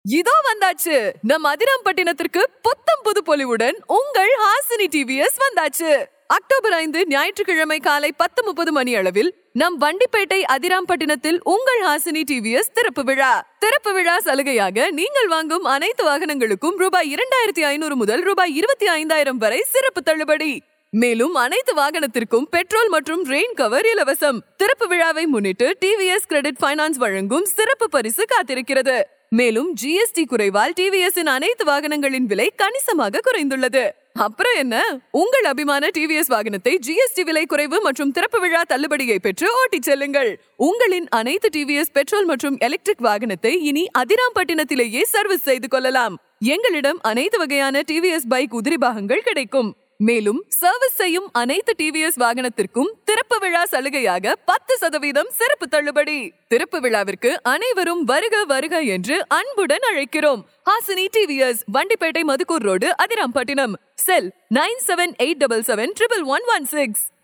இதோ வந்தாச்சு நம் அதிராம்பட்டினத்திற்கு புத்தம் புது பொலிவுடன் உங்கள் ஹாசினி டிவிஎஸ் வந்தாச்சு அக்டோபர் ஐந்து ஞாயிற்றுக்கிழமை காலை பத்து முப்பது மணி அளவில் நம் வண்டிப்பேட்டை அதிராம்பட்டினத்தில் உங்கள் ஹாசினி டிவிஎஸ் திறப்பு விழா திறப்பு விழா சலுகையாக நீங்கள் வாங்கும் அனைத்து வாகனங்களுக்கும் ரூபாய் இரண்டாயிரத்தி ஐநூறு முதல் ரூபாய் இருபத்தி ஐந்தாயிரம் வரை சிறப்பு தள்ளுபடி மேலும் அனைத்து வாகனத்திற்கும் பெட்ரோல் மற்றும் ரெயின் கவர் இலவசம் திறப்பு விழாவை முன்னிட்டு டிவிஎஸ் கிரெடிட் ஃபைனான்ஸ் வழங்கும் சிறப்பு பரிசு காத்திருக்கிறது மேலும் ஜிஎஸ்டி குறைவால் டிவிஎஸ் இன் அனைத்து வாகனங்களின் விலை கணிசமாக குறைந்துள்ளது அப்புறம் என்ன உங்கள் அபிமான டிவிஎஸ் வாகனத்தை ஜிஎஸ்டி விலை குறைவு மற்றும் திறப்பு விழா தள்ளுபடியை பெற்று ஓட்டிச் செல்லுங்கள் உங்களின் அனைத்து டிவிஎஸ் பெட்ரோல் மற்றும் எலக்ட்ரிக் வாகனத்தை இனி அதிராம்பட்டினத்திலேயே சர்வீஸ் செய்து கொள்ளலாம் எங்களிடம் அனைத்து வகையான டிவிஎஸ் பைக் உதிரி பாகங்கள் கிடைக்கும் மேலும் சர்வீஸ் செய்யும் அனைத்து டிவிஎஸ் வாகனத்திற்கும் திறப்பு விழா சலுகையாக பத்து சதவீதம் சிறப்பு தள்ளுபடி திறப்பு விழாவிற்கு அனைவரும் வருக வருக என்று அன்புடன் அழைக்கிறோம் Hasini TVS Vandipettai Madukkur road Adirampattinam cell nine seven eight double seven triple one one six